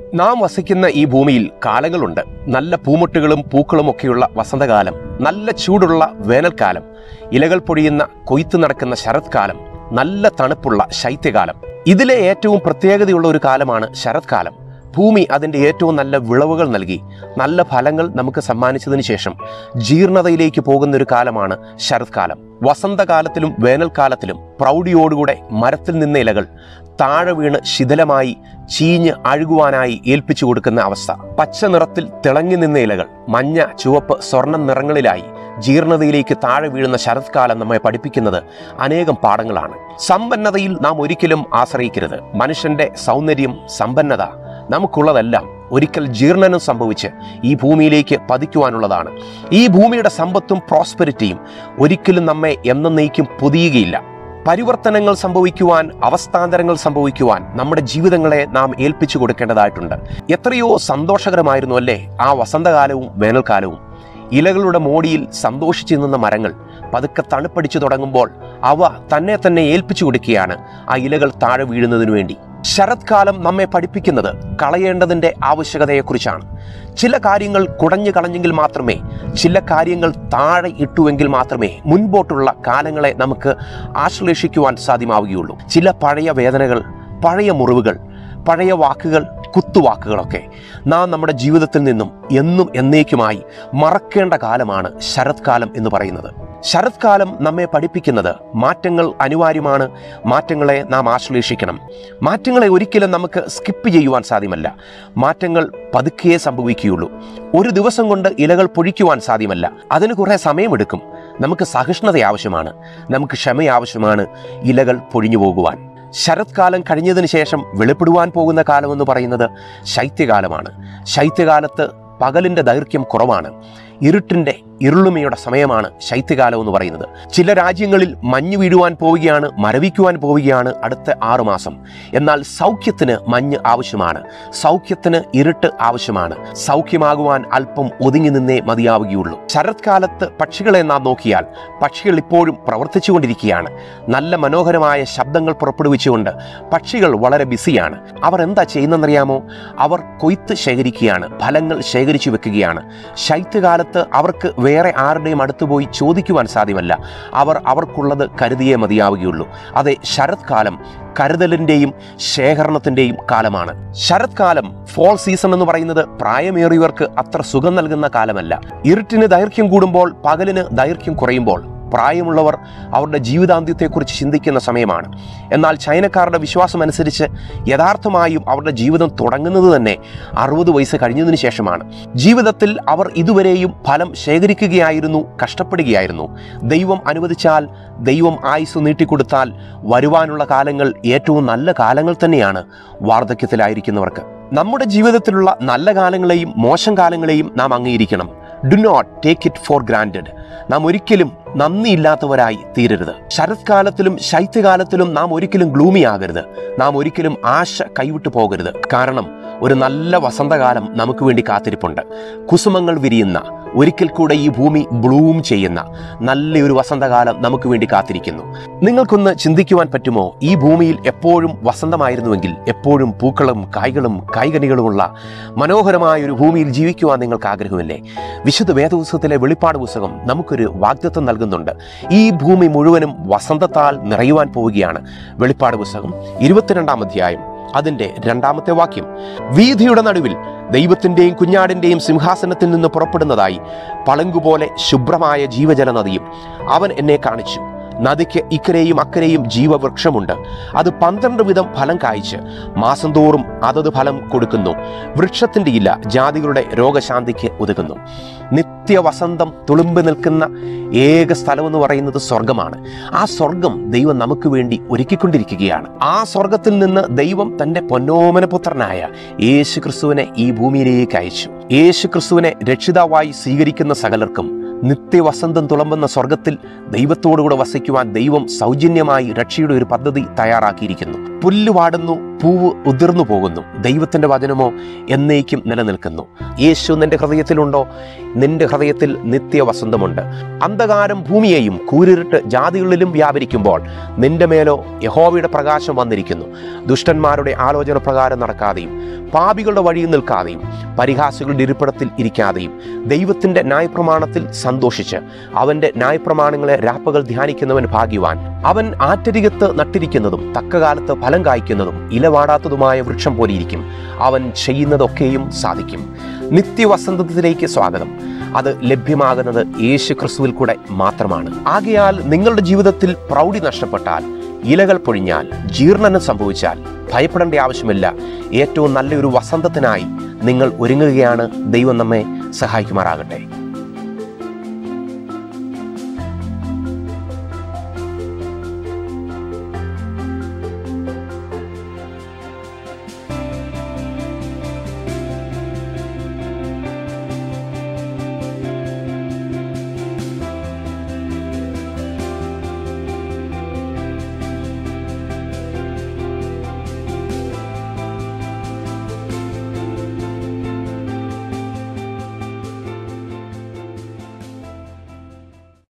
നാം വസിക്കുന്ന ഈ ഭൂമിയിൽ കാലങ്ങളുണ്ട് നല്ല പൂമൊട്ടുകളും പൂക്കളും ഒക്കെയുള്ള വസന്തകാലം നല്ല ചൂടുള്ള വേനൽക്കാലം ഇലകൾ പൊഴിയുന്ന കൊയ്ത്ത് നടക്കുന്ന ശരത്കാലം നല്ല തണുപ്പുള്ള ശൈത്യകാലം ഇതിലെ ഏറ്റവും പ്രത്യേകതയുള്ള ഒരു കാലമാണ് ശരത്കാലം ഭൂമി അതിൻ്റെ ഏറ്റവും നല്ല വിളവുകൾ നൽകി നല്ല ഫലങ്ങൾ നമുക്ക് സമ്മാനിച്ചതിന് ശേഷം ജീർണതയിലേക്ക് പോകുന്ന ഒരു കാലമാണ് ശരത്കാലം വസന്തകാലത്തിലും വേനൽക്കാലത്തിലും പ്രൗഢിയോടുകൂടെ മരത്തിൽ നിന്ന ഇലകൾ താഴെ വീണ് ശിഥിലമായി ചീഞ്ഞ് അഴുകുവാനായി ഏൽപ്പിച്ചു കൊടുക്കുന്ന അവസ്ഥ പച്ച നിറത്തിൽ തിളങ്ങി നിന്ന ഇലകൾ മഞ്ഞ ചുവപ്പ് സ്വർണ്ണ നിറങ്ങളിലായി ജീർണതയിലേക്ക് താഴെ വീഴുന്ന ശരത്കാലം നമ്മെ പഠിപ്പിക്കുന്നത് അനേകം പാഠങ്ങളാണ് സമ്പന്നതയിൽ നാം ഒരിക്കലും ആശ്രയിക്കരുത് മനുഷ്യന്റെ സൗന്ദര്യം സമ്പന്നത നമുക്കുള്ളതെല്ലാം ഒരിക്കൽ ജീർണനം സംഭവിച്ച് ഈ ഭൂമിയിലേക്ക് പതിക്കുവാനുള്ളതാണ് ഈ ഭൂമിയുടെ സമ്പത്തും പ്രോസ്പെരിറ്റിയും ഒരിക്കലും നമ്മെ എന്നേക്കും പൊതിയുകയില്ല പരിവർത്തനങ്ങൾ സംഭവിക്കുവാൻ അവസ്ഥാന്തരങ്ങൾ സംഭവിക്കുവാൻ നമ്മുടെ ജീവിതങ്ങളെ നാം ഏൽപ്പിച്ചു കൊടുക്കേണ്ടതായിട്ടുണ്ട് എത്രയോ സന്തോഷകരമായിരുന്നു അല്ലേ ആ വസന്തകാലവും വേനൽക്കാലവും ഇലകളുടെ മോടിയിൽ സന്തോഷിച്ചു നിന്ന മരങ്ങൾ പതുക്കെ തണുപ്പടിച്ചു തുടങ്ങുമ്പോൾ അവ തന്നെ തന്നെ ഏൽപ്പിച്ചു കൊടുക്കുകയാണ് ആ ഇലകൾ താഴെ വീഴുന്നതിനു വേണ്ടി ശരത്കാലം നമ്മെ പഠിപ്പിക്കുന്നത് കളയേണ്ടതിൻ്റെ ആവശ്യകതയെക്കുറിച്ചാണ് ചില കാര്യങ്ങൾ കുടഞ്ഞു കളഞ്ഞെങ്കിൽ മാത്രമേ ചില കാര്യങ്ങൾ താഴെ ഇട്ടുവെങ്കിൽ മാത്രമേ മുൻപോട്ടുള്ള കാലങ്ങളെ നമുക്ക് ആശ്ലേഷിക്കുവാൻ സാധ്യമാവുകയുള്ളൂ ചില പഴയ വേദനകൾ പഴയ മുറിവുകൾ പഴയ വാക്കുകൾ കുത്തുവാക്കുകളൊക്കെ നാം നമ്മുടെ ജീവിതത്തിൽ നിന്നും എന്നും എന്നേക്കുമായി മറക്കേണ്ട കാലമാണ് ശരത്കാലം എന്ന് പറയുന്നത് ശരത്കാലം നമ്മെ പഠിപ്പിക്കുന്നത് മാറ്റങ്ങൾ അനിവാര്യമാണ് മാറ്റങ്ങളെ നാം ആശ്ലേഷിക്കണം മാറ്റങ്ങളെ ഒരിക്കലും നമുക്ക് സ്കിപ്പ് ചെയ്യുവാൻ സാധ്യമല്ല മാറ്റങ്ങൾ പതുക്കെ സംഭവിക്കുകയുള്ളൂ ഒരു ദിവസം കൊണ്ട് ഇലകൾ പൊഴിക്കുവാൻ സാധ്യമല്ല അതിന് കുറേ സമയമെടുക്കും നമുക്ക് സഹിഷ്ണുത ആവശ്യമാണ് നമുക്ക് ക്ഷമ ആവശ്യമാണ് ഇലകൾ പൊഴിഞ്ഞു പോകുവാൻ ശരത്കാലം കഴിഞ്ഞതിന് ശേഷം വെളിപ്പെടുവാൻ പോകുന്ന കാലമെന്ന് പറയുന്നത് ശൈത്യകാലമാണ് ശൈത്യകാലത്ത് പകലിൻ്റെ ദൈർഘ്യം കുറവാണ് ഇരുട്ടിൻ്റെ ഇരുളുമയുടെ സമയമാണ് ശൈത്യകാലം എന്ന് പറയുന്നത് ചില രാജ്യങ്ങളിൽ മഞ്ഞ് വീഴുവാൻ പോവുകയാണ് മരവിക്കുവാൻ പോവുകയാണ് അടുത്ത ആറുമാസം എന്നാൽ സൗഖ്യത്തിന് മഞ്ഞ് ആവശ്യമാണ് സൗഖ്യത്തിന് ഇരുട്ട് ആവശ്യമാണ് സൗഖ്യമാകുവാൻ അല്പം ഒതുങ്ങി നിന്നേ മതിയാവുകയുള്ളൂ ശരത്കാലത്ത് പക്ഷികളെ നാം നോക്കിയാൽ പക്ഷികൾ ഇപ്പോഴും പ്രവർത്തിച്ചുകൊണ്ടിരിക്കുകയാണ് നല്ല മനോഹരമായ ശബ്ദങ്ങൾ പുറപ്പെടുവിച്ചുകൊണ്ട് പക്ഷികൾ വളരെ ബിസിയാണ് അവർ എന്താ ചെയ്യുന്നതെന്നറിയാമോ അവർ കൊയ്ത്ത് ശേഖരിക്കുകയാണ് ഫലങ്ങൾ ശേഖരിച്ചു വെക്കുകയാണ് ശൈത്യകാലത്ത് അവർക്ക് വേറെ ആരുടെയും അടുത്ത് പോയി ചോദിക്കുവാൻ സാധ്യമല്ല അവർ അവർക്കുള്ളത് കരുതിയേ മതിയാവുകയുള്ളൂ അതെ ശരത്കാലം കരുതലിൻ്റെയും ശേഖരണത്തിൻ്റെയും കാലമാണ് ശരത്കാലം ഫോൾ സീസൺ എന്ന് പറയുന്നത് പ്രായമേറിയവർക്ക് അത്ര സുഖം നൽകുന്ന കാലമല്ല ഇരുട്ടിന് ദൈർഘ്യം കൂടുമ്പോൾ പകലിന് ദൈർഘ്യം കുറയുമ്പോൾ പ്രായമുള്ളവർ അവരുടെ ജീവിതാന്ത്യത്തെക്കുറിച്ച് ചിന്തിക്കുന്ന സമയമാണ് എന്നാൽ ചൈനക്കാരുടെ വിശ്വാസം അനുസരിച്ച് യഥാർത്ഥമായും അവരുടെ ജീവിതം തുടങ്ങുന്നത് തന്നെ അറുപത് വയസ്സ് കഴിഞ്ഞതിന് ശേഷമാണ് ജീവിതത്തിൽ അവർ ഇതുവരെയും ഫലം ശേഖരിക്കുകയായിരുന്നു കഷ്ടപ്പെടുകയായിരുന്നു ദൈവം അനുവദിച്ചാൽ ദൈവം ആയുസ് നീട്ടിക്കൊടുത്താൽ വരുവാനുള്ള കാലങ്ങൾ ഏറ്റവും നല്ല കാലങ്ങൾ തന്നെയാണ് വാർദ്ധക്യത്തിലായിരിക്കുന്നവർക്ക് നമ്മുടെ ജീവിതത്തിലുള്ള നല്ല കാലങ്ങളെയും മോശം കാലങ്ങളെയും നാം അംഗീകരിക്കണം do not take it for granted നാം ഒരിക്കലും നന്ദിയില്ലാത്തവരായി തീരരുത് ശരത്കാലത്തിലും ശൈത്യകാലത്തിലും നാം ഒരിക്കലും ഗ്ലൂമി ആകരുത് നാം ഒരിക്കലും ആശ കൈവിട്ടു പോകരുത് കാരണം ഒരു നല്ല വസന്തകാലം നമുക്ക് വേണ്ടി കാത്തിരിപ്പുണ്ട് കുസുമങ്ങൾ വിരിയുന്ന ഒരിക്കൽ കൂടെ ഈ ഭൂമി ബ്ലൂം ചെയ്യുന്ന നല്ലൊരു വസന്തകാലം നമുക്ക് വേണ്ടി കാത്തിരിക്കുന്നു നിങ്ങൾക്കൊന്ന് ചിന്തിക്കുവാൻ പറ്റുമോ ഈ ഭൂമിയിൽ എപ്പോഴും വസന്തമായിരുന്നുവെങ്കിൽ എപ്പോഴും പൂക്കളും കായ്കളും കായ്കനികളുമുള്ള മനോഹരമായ ഒരു ഭൂമിയിൽ ജീവിക്കുവാൻ നിങ്ങൾക്ക് ആഗ്രഹമില്ലേ വിശുദ്ധ വേദപുസ്തകത്തിലെ വെളിപ്പാട് പുസ്തകം നമുക്കൊരു വാഗ്ദത്വം നൽകുന്നുണ്ട് ഈ ഭൂമി മുഴുവനും വസന്തത്താൽ നിറയുവാൻ പോവുകയാണ് വെളിപ്പാട് പുസ്തകം ഇരുപത്തിരണ്ടാം അധ്യായം അതിൻ്റെ രണ്ടാമത്തെ വാക്യം വീഥിയുടെ നടുവിൽ ദൈവത്തിൻ്റെയും കുഞ്ഞാടിൻ്റെയും സിംഹാസനത്തിൽ നിന്ന് പുറപ്പെടുന്നതായി പളങ്കുപോലെ ശുഭ്രമായ ജീവജല നദിയും അവൻ എന്നെ കാണിച്ചു നദിക്ക് ഇക്കരെയും അക്കരെയും ജീവവൃക്ഷമുണ്ട് അത് പന്ത്രണ്ട് വിധം ഫലം കായ്ച്ച് മാസം തോറും അതത് ഫലം കൊടുക്കുന്നു വൃക്ഷത്തിൻ്റെ ഇല ജാതികളുടെ രോഗശാന്തിക്ക് ഉതകുന്നു നിത്യവസന്തം തുളുമ്പി നിൽക്കുന്ന ഏക സ്ഥലമെന്ന് പറയുന്നത് സ്വർഗമാണ് ആ സ്വർഗം ദൈവം നമുക്ക് വേണ്ടി ഒരുക്കിക്കൊണ്ടിരിക്കുകയാണ് ആ സ്വർഗത്തിൽ നിന്ന് ദൈവം തൻ്റെ പൊന്നോമന പുത്രനായ യേശു ക്രിസ്തുവിനെ ഈ ഭൂമിയിലേക്ക് അയച്ചു യേശു ക്രിസ്തുവിനെ രക്ഷിതാവായി സ്വീകരിക്കുന്ന സകലർക്കും നിത്യവസന്തം തുളമ്പുന്ന സ്വർഗത്തിൽ ദൈവത്തോടുകൂടെ വസിക്കുവാൻ ദൈവം സൗജന്യമായി രക്ഷയുടെ ഒരു പദ്ധതി തയ്യാറാക്കിയിരിക്കുന്നു പുല്ല് വാടുന്നു പൂവ് ഉതിർന്നു പോകുന്നു ദൈവത്തിൻ്റെ വചനമോ എന്നേക്കും നിലനിൽക്കുന്നു യേശു നിന്റെ ഹൃദയത്തിലുണ്ടോ നിന്റെ ഹൃദയത്തിൽ നിത്യവസന്തമുണ്ട് അന്ധകാരം ഭൂമിയെയും കൂരിരുട്ട് ജാതികളിലും വ്യാപരിക്കുമ്പോൾ നിന്റെ മേലോ യഹോവയുടെ പ്രകാശം വന്നിരിക്കുന്നു ദുഷ്ടന്മാരുടെ ആലോചന പ്രകാരം നടക്കാതെയും പാപികളുടെ വഴിയിൽ നിൽക്കാതെയും പരിഹാസികളുടെ ഇരിപ്പിടത്തിൽ ഇരിക്കാതെയും ദൈവത്തിൻ്റെ ന്യായപ്രമാണത്തിൽ സന്തോഷിച്ച് അവൻ്റെ ന്യായപ്രമാണങ്ങളെ രാപ്പകൾ ധ്യാനിക്കുന്നവൻ ഭാഗ്യവാൻ അവൻ ആറ്റരികത്ത് നട്ടിരിക്കുന്നതും തക്കകാലത്ത് ഫലം കായ്ക്കുന്നതും ഇലവാടാത്തതുമായ വൃക്ഷം പോലെയിരിക്കും അവൻ ചെയ്യുന്നതൊക്കെയും സാധിക്കും നിത്യവസന്തത്തിലേക്ക് സ്വാഗതം അത് ലഭ്യമാകുന്നത് യേശു ക്രിസ്തുവിൽ കൂടെ മാത്രമാണ് ആകയാൽ നിങ്ങളുടെ ജീവിതത്തിൽ പ്രൗഢി നഷ്ടപ്പെട്ടാൽ ഇലകൾ പൊഴിഞ്ഞാൽ ജീർണനം സംഭവിച്ചാൽ ഭയപ്പെടേണ്ട ആവശ്യമില്ല ഏറ്റവും നല്ലൊരു വസന്തത്തിനായി നിങ്ങൾ ഒരുങ്ങുകയാണ് ദൈവം നമ്മെ സഹായിക്കുമാറാകട്ടെ